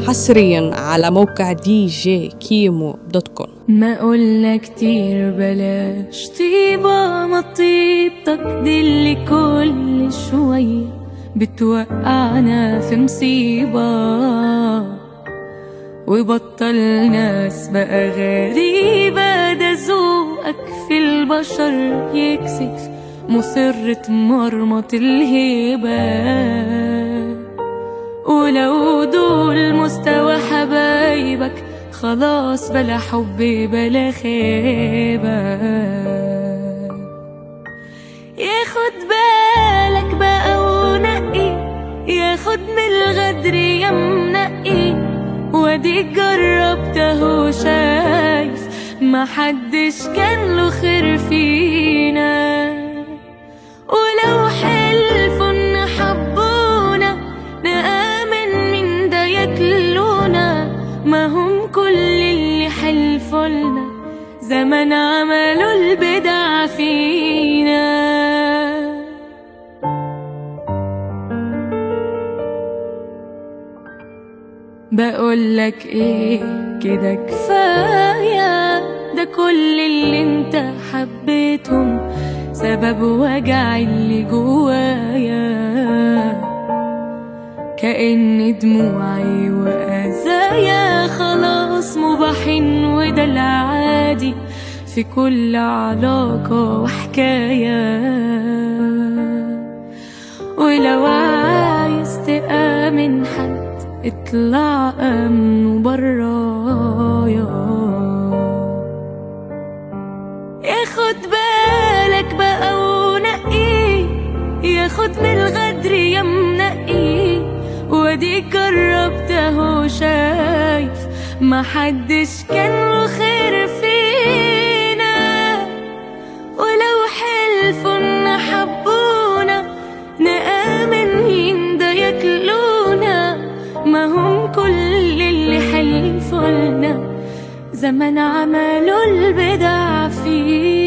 حصريا على موقع دي جي كيمو دوت كوم ما قلنا كتير بلاش طيبة ما طيبتك دي اللي كل شوية بتوقعنا في مصيبة وبطل ناس بقى غريبة ده ذوقك في البشر يكسف مصر تمرمط الهيبة ولو دول مستوى حبايبك خلاص بلا حب بلا خيبة ياخد بالك بقى ونقي ياخد من الغدر يا منقي واديك جربته شايف محدش كان له خير فينا ولو حلفوا ان حبونا نآمن من ده ياكلونا ما هم كل اللي حلفوا لنا زمان عملوا البدع فينا بقولك ايه كده كفاية ده كل اللي انت حبيتهم سبب وجع اللي جوايا كأن دموعي وأذايا خلاص مباحين وده العادي في كل علاقة وحكاية ولو عايز تآمن حد اطلع أمن برايا ياخد بالك بقى ونقي ياخد من الغدر يا منقي واديك جربته شايف محدش كان له خير فينا ولو حلفوا ان حبونا نآمن مين ده ياكلونا ما هم كل اللي حلفوا لنا زمان عملوا البدع فينا